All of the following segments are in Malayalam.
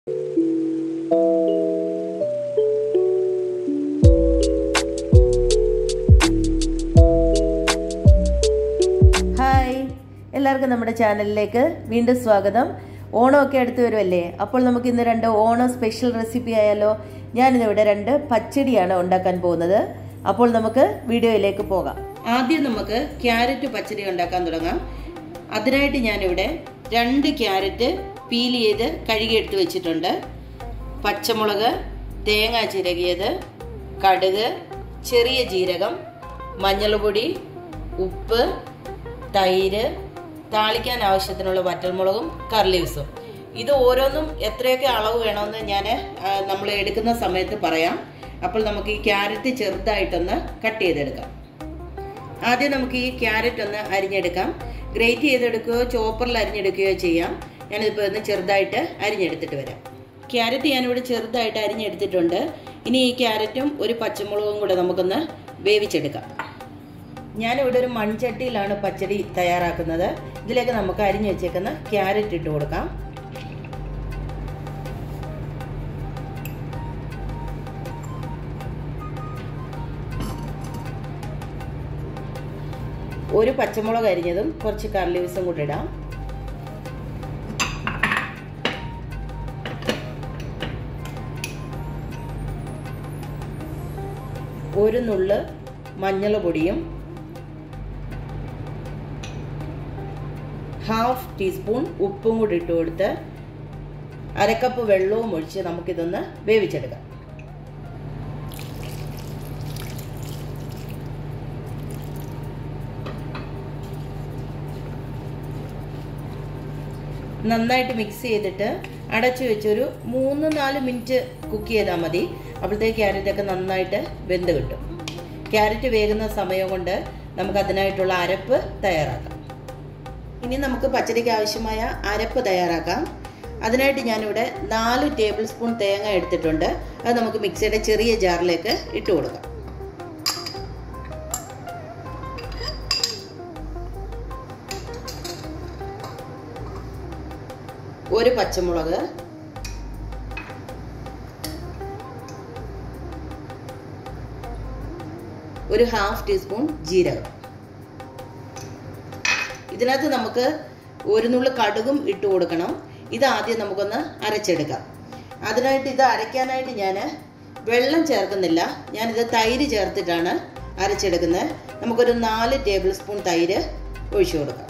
ഹായ് എല്ലാവർക്കും നമ്മുടെ ചാനലിലേക്ക് വീണ്ടും സ്വാഗതം ഓണമൊക്കെ അടുത്ത് വരുമല്ലേ അപ്പോൾ നമുക്ക് ഇന്ന് രണ്ട് ഓണം സ്പെഷ്യൽ റെസിപ്പി ആയാലോ ഞാനിന്നിവിടെ രണ്ട് പച്ചടിയാണ് ഉണ്ടാക്കാൻ പോകുന്നത് അപ്പോൾ നമുക്ക് വീഡിയോയിലേക്ക് പോകാം ആദ്യം നമുക്ക് ക്യാരറ്റ് പച്ചടി ഉണ്ടാക്കാൻ തുടങ്ങാം അതിനായിട്ട് ഞാനിവിടെ രണ്ട് ക്യാരറ്റ് പീൽ ചെയ്ത് കഴുകിയെടുത്ത് വെച്ചിട്ടുണ്ട് പച്ചമുളക് തേങ്ങ ചിരകിയത് കടുക് ചെറിയ ജീരകം മഞ്ഞൾപ്പൊടി ഉപ്പ് തൈര് താളിക്കാൻ ആവശ്യത്തിനുള്ള വറ്റൽമുളകും കർലീവ്സും ഇത് ഓരോന്നും എത്രയൊക്കെ അളവ് വേണമെന്ന് ഞാൻ നമ്മൾ എടുക്കുന്ന സമയത്ത് പറയാം അപ്പോൾ നമുക്ക് ഈ ക്യാരറ്റ് ചെറുതായിട്ടൊന്ന് കട്ട് ചെയ്തെടുക്കാം ആദ്യം നമുക്ക് ഈ ക്യാരറ്റ് ഒന്ന് അരിഞ്ഞെടുക്കാം ഗ്രേറ്റ് ചെയ്തെടുക്കുകയോ ചോപ്പറിൽ അരിഞ്ഞെടുക്കുകയോ ചെയ്യാം ഞാനിതിപ്പോൾ ഒന്ന് ചെറുതായിട്ട് അരിഞ്ഞെടുത്തിട്ട് വരാം ക്യാരറ്റ് ഞാനിവിടെ ചെറുതായിട്ട് അരിഞ്ഞെടുത്തിട്ടുണ്ട് ഇനി ഈ ക്യാരറ്റും ഒരു പച്ചമുളകും കൂടെ നമുക്കൊന്ന് വേവിച്ചെടുക്കാം ഞാനിവിടെ ഒരു മൺചട്ടിയിലാണ് പച്ചടി തയ്യാറാക്കുന്നത് ഇതിലേക്ക് നമുക്ക് അരിഞ്ഞു വെച്ചേക്കുന്ന ക്യാരറ്റ് ഇട്ട് കൊടുക്കാം ഒരു പച്ചമുളക് അരിഞ്ഞതും കുറച്ച് കർലീവ്സും കൂടി ഇടാം ഒരു നുള്ള് മഞ്ഞൾ പൊടിയും ഹാഫ് ടീസ്പൂൺ ഉപ്പും കൂടി ഇട്ട് കൊടുത്ത് അരക്കപ്പ് വെള്ളവും ഒഴിച്ച് നമുക്കിതൊന്ന് വേവിച്ചെടുക്കാം നന്നായിട്ട് മിക്സ് ചെയ്തിട്ട് അടച്ചു വെച്ചൊരു മൂന്ന് നാല് മിനിറ്റ് കുക്ക് ചെയ്താൽ മതി അപ്പോഴത്തേക്ക് ക്യാരറ്റൊക്കെ നന്നായിട്ട് വെന്ത് കിട്ടും ക്യാരറ്റ് വേകുന്ന സമയം കൊണ്ട് നമുക്ക് അതിനായിട്ടുള്ള അരപ്പ് തയ്യാറാക്കാം ഇനി നമുക്ക് പച്ചടിക്ക് ആവശ്യമായ അരപ്പ് തയ്യാറാക്കാം അതിനായിട്ട് ഞാനിവിടെ നാല് ടേബിൾ സ്പൂൺ തേങ്ങ എടുത്തിട്ടുണ്ട് അത് നമുക്ക് മിക്സിയുടെ ചെറിയ ജാറിലേക്ക് ഇട്ട് കൊടുക്കാം ഒരു പച്ചമുളക് ഒരു ഹാഫ് ടീസ്പൂൺ ജീരകം ഇതിനകത്ത് നമുക്ക് ഒരു നുള്ളു കടുകും ഇട്ട് കൊടുക്കണം ഇത് ആദ്യം നമുക്കൊന്ന് അരച്ചെടുക്കാം അതിനായിട്ട് ഇത് അരയ്ക്കാനായിട്ട് ഞാൻ വെള്ളം ചേർക്കുന്നില്ല ഞാനിത് തൈര് ചേർത്തിട്ടാണ് അരച്ചെടുക്കുന്നത് നമുക്കൊരു നാല് ടേബിൾ സ്പൂൺ തൈര് ഒഴിച്ചു കൊടുക്കാം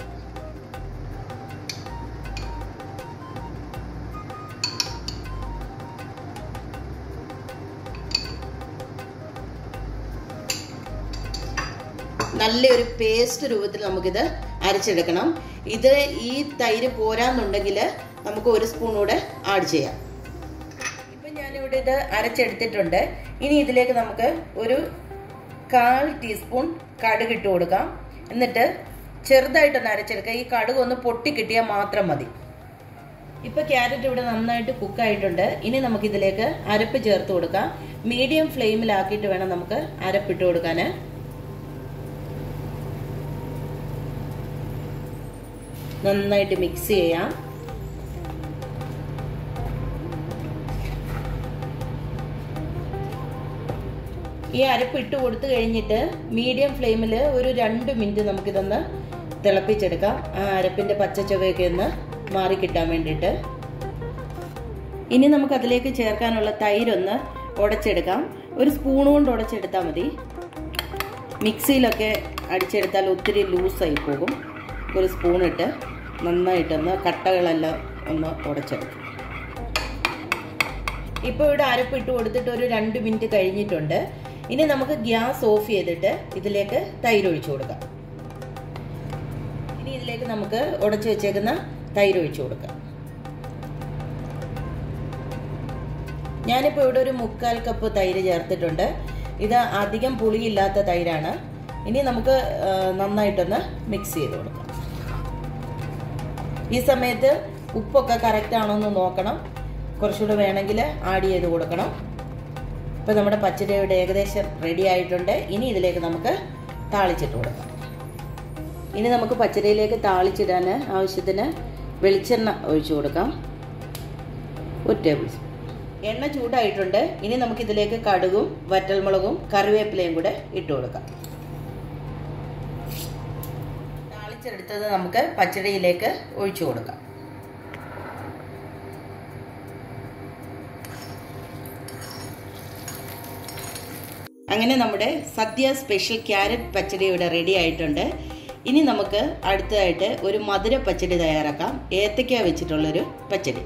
നല്ലൊരു പേസ്റ്റ് രൂപത്തിൽ നമുക്കിത് അരച്ചെടുക്കണം ഇത് ഈ തൈര് പോരാന്നുണ്ടെങ്കിൽ നമുക്ക് ഒരു സ്പൂൺ കൂടെ ആഡ് ചെയ്യാം ഇപ്പം ഞാനിവിടെ ഇത് അരച്ചെടുത്തിട്ടുണ്ട് ഇനി ഇതിലേക്ക് നമുക്ക് ഒരു കാൽ ടീസ്പൂൺ കടുക് ഇട്ട് കൊടുക്കാം എന്നിട്ട് ചെറുതായിട്ടൊന്ന് അരച്ചെടുക്കുക ഈ കടുക് ഒന്ന് പൊട്ടി കിട്ടിയാൽ മാത്രം മതി ഇപ്പൊ ക്യാരറ്റ് ഇവിടെ നന്നായിട്ട് കുക്കായിട്ടുണ്ട് ഇനി നമുക്ക് ഇതിലേക്ക് അരപ്പ് ചേർത്ത് കൊടുക്കാം മീഡിയം ഫ്ലെയിമിലാക്കിയിട്ട് വേണം നമുക്ക് അരപ്പിട്ട് കൊടുക്കാൻ നന്നായിട്ട് മിക്സ് ചെയ്യാം ഈ അരപ്പ് ഇട്ട് കൊടുത്തു കഴിഞ്ഞിട്ട് മീഡിയം ഫ്ലെയിമിൽ ഒരു രണ്ട് മിനിറ്റ് നമുക്കിതൊന്ന് തിളപ്പിച്ചെടുക്കാം ആ അരപ്പിൻ്റെ പച്ച ചുവയൊക്കെ ഒന്ന് മാറി കിട്ടാൻ വേണ്ടിയിട്ട് ഇനി നമുക്ക് അതിലേക്ക് ചേർക്കാനുള്ള തൈരൊന്ന് ഉടച്ചെടുക്കാം ഒരു സ്പൂൺ കൊണ്ട് ഉടച്ചെടുത്താൽ മതി മിക്സിയിലൊക്കെ അടിച്ചെടുത്താൽ ഒത്തിരി ലൂസായി പോകും ഒരു സ്പൂണിട്ട് നന്നായിട്ടൊന്ന് കട്ടകളെല്ലാം ഒന്ന് ഉടച്ചെടുക്കും ഇപ്പോൾ ഇവിടെ അരപ്പിട്ട് കൊടുത്തിട്ട് ഒരു രണ്ട് മിനിറ്റ് കഴിഞ്ഞിട്ടുണ്ട് ഇനി നമുക്ക് ഗ്യാസ് ഓഫ് ചെയ്തിട്ട് ഇതിലേക്ക് തൈര് ഒഴിച്ചു കൊടുക്കാം ഇനി ഇതിലേക്ക് നമുക്ക് ഉടച്ചു വെച്ചേക്കുന്ന തൈര് ഒഴിച്ചു കൊടുക്കാം ഞാനിപ്പോൾ ഇവിടെ ഒരു മുക്കാൽ കപ്പ് തൈര് ചേർത്തിട്ടുണ്ട് ഇത് അധികം പുളിയില്ലാത്ത തൈരാണ് ഇനി നമുക്ക് നന്നായിട്ടൊന്ന് മിക്സ് ചെയ്ത് കൊടുക്കാം ഈ സമയത്ത് ഉപ്പൊക്കെ കറക്റ്റ് ആണോ എന്ന് നോക്കണം കുറച്ചുകൂടെ വേണമെങ്കിൽ ആഡ് ചെയ്ത് കൊടുക്കണം ഇപ്പോൾ നമ്മുടെ പച്ചടി ഇവിടെ ഏകദേശം റെഡി ആയിട്ടുണ്ട് ഇനി ഇതിലേക്ക് നമുക്ക് താളിച്ചിട്ട് കൊടുക്കാം ഇനി നമുക്ക് പച്ചടിയിലേക്ക് താളിച്ചിടാൻ ആവശ്യത്തിന് വെളിച്ചെണ്ണ ഒഴിച്ചു കൊടുക്കാം ഒരു ടേബിൾ സ്പൂൺ എണ്ണ ചൂടായിട്ടുണ്ട് ഇനി നമുക്കിതിലേക്ക് കടുകും വറ്റൽമുളകും കറിവേപ്പിലയും കൂടെ ഇട്ട് കൊടുക്കാം താളിച്ചെടുത്തത് നമുക്ക് പച്ചടിയിലേക്ക് ഒഴിച്ചു കൊടുക്കാം അങ്ങനെ നമ്മുടെ സദ്യ സ്പെഷ്യൽ ക്യാരറ്റ് പച്ചടി ഇവിടെ റെഡി ആയിട്ടുണ്ട് ഇനി നമുക്ക് അടുത്തതായിട്ട് ഒരു മധുര പച്ചടി തയ്യാറാക്കാം ഏത്തയ്ക്ക വെച്ചിട്ടുള്ളൊരു പച്ചടി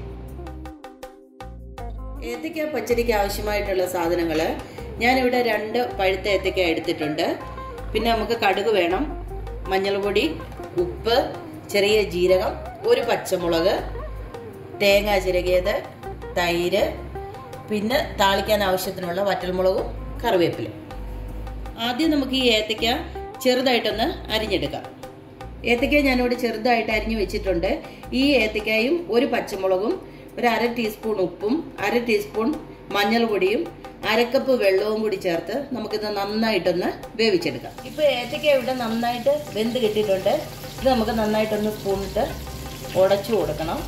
ഏത്തയ്ക്ക പച്ചടിക്ക് ആവശ്യമായിട്ടുള്ള സാധനങ്ങൾ ഞാനിവിടെ രണ്ട് പഴുത്ത ഏത്തയ്ക്ക എടുത്തിട്ടുണ്ട് പിന്നെ നമുക്ക് കടുക് വേണം മഞ്ഞൾപ്പൊടി ഉപ്പ് ചെറിയ ജീരകം ഒരു പച്ചമുളക് തേങ്ങ ചിരകിയത് തൈര് പിന്നെ താളിക്കാൻ ആവശ്യത്തിനുള്ള വറ്റൽമുളകും കറിവേപ്പില ആദ്യം നമുക്ക് ഈ ഏത്തയ്ക്ക ചെറുതായിട്ടൊന്ന് അരിഞ്ഞെടുക്കാം ഏത്തയ്ക്ക ഞാനിവിടെ ചെറുതായിട്ട് അരിഞ്ഞു വെച്ചിട്ടുണ്ട് ഈ ഏത്തയ്ക്കായും ഒരു പച്ചമുളകും ഒരു അര ടീസ്പൂൺ ഉപ്പും അര ടീസ്പൂൺ മഞ്ഞൾപ്പൊടിയും അരക്കപ്പ് വെള്ളവും കൂടി ചേർത്ത് നമുക്കിത് നന്നായിട്ടൊന്ന് വേവിച്ചെടുക്കാം ഇപ്പോൾ ഏത്തയ്ക്ക ഇവിടെ നന്നായിട്ട് വെന്ത് കിട്ടിയിട്ടുണ്ട് ഇത് നമുക്ക് നന്നായിട്ടൊന്ന് സ്പൂണിട്ട് ഉടച്ചു കൊടുക്കണം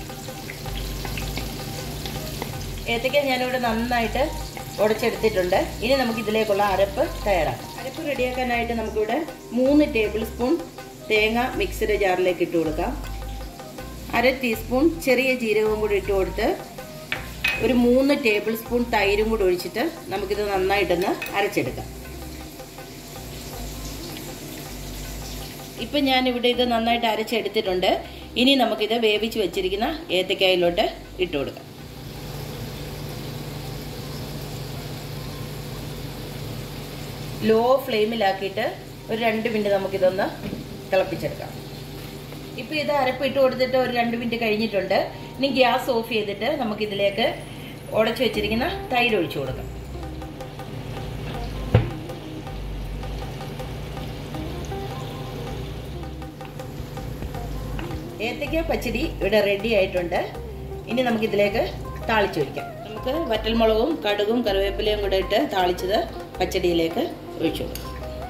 ഏത്തയ്ക്ക ഞാനിവിടെ നന്നായിട്ട് ഉടച്ചെടുത്തിട്ടുണ്ട് ഇനി നമുക്ക് ഇതിലേക്കുള്ള അരപ്പ് തയ്യാറാക്കാം അരപ്പ് റെഡിയാക്കാനായിട്ട് നമുക്കിവിടെ മൂന്ന് ടേബിൾ സ്പൂൺ തേങ്ങ മിക്സിയുടെ ജാറിലേക്ക് ഇട്ട് കൊടുക്കാം അര ടീസ്പൂൺ ചെറിയ ജീരകവും കൂടി ഇട്ട് കൊടുത്ത് ഒരു മൂന്ന് ടേബിൾ സ്പൂൺ തൈരും കൂടി ഒഴിച്ചിട്ട് നമുക്കിത് നന്നായിട്ടൊന്ന് അരച്ചെടുക്കാം ഇപ്പം ഞാൻ ഇവിടെ ഇത് നന്നായിട്ട് അരച്ചെടുത്തിട്ടുണ്ട് ഇനി നമുക്കിത് വേവിച്ച് വെച്ചിരിക്കുന്ന ഏത്തക്കായിലോട്ട് ഇട്ട് കൊടുക്കാം ലോ ഫ്ലെയിമിലാക്കിയിട്ട് ഒരു രണ്ട് മിനിറ്റ് നമുക്കിതൊന്ന് തിളപ്പിച്ചെടുക്കാം ഇപ്പോൾ ഇത് അരപ്പ് ഇട്ട് കൊടുത്തിട്ട് ഒരു രണ്ട് മിനിറ്റ് കഴിഞ്ഞിട്ടുണ്ട് ഇനി ഗ്യാസ് ഓഫ് ചെയ്തിട്ട് നമുക്കിതിലേക്ക് ഉടച്ചു വെച്ചിരിക്കുന്ന തൈര് ഒഴിച്ചു കൊടുക്കാം ഏത്തയ്ക്ക പച്ചടി ഇവിടെ റെഡി ആയിട്ടുണ്ട് ഇനി നമുക്കിതിലേക്ക് താളിച്ചൊഴിക്കാം നമുക്ക് വറ്റൽമുളകും കടുകും കറിവേപ്പിലയും കൂടെ ഇട്ട് താളിച്ചത് പച്ചടിയിലേക്ക് ഒഴിച്ചു കൊടുക്കാം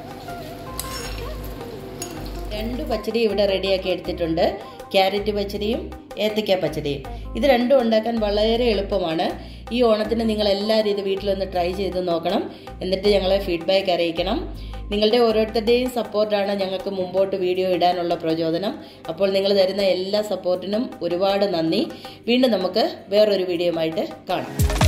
രണ്ട് പച്ചടി ഇവിടെ റെഡിയാക്കി എടുത്തിട്ടുണ്ട് ക്യാരറ്റ് പച്ചടിയും ഏത്തയ്ക്ക പച്ചടിയും ഇത് രണ്ടും ഉണ്ടാക്കാൻ വളരെ എളുപ്പമാണ് ഈ ഓണത്തിന് നിങ്ങൾ എല്ലാവരും ഇത് വീട്ടിലൊന്ന് ട്രൈ ചെയ്ത് നോക്കണം എന്നിട്ട് ഞങ്ങളെ ഫീഡ്ബാക്ക് അറിയിക്കണം നിങ്ങളുടെ ഓരോരുത്തരുടെയും സപ്പോർട്ടാണ് ഞങ്ങൾക്ക് മുമ്പോട്ട് വീഡിയോ ഇടാനുള്ള പ്രചോദനം അപ്പോൾ നിങ്ങൾ തരുന്ന എല്ലാ സപ്പോർട്ടിനും ഒരുപാട് നന്ദി വീണ്ടും നമുക്ക് വേറൊരു വീഡിയോയുമായിട്ട് കാണാം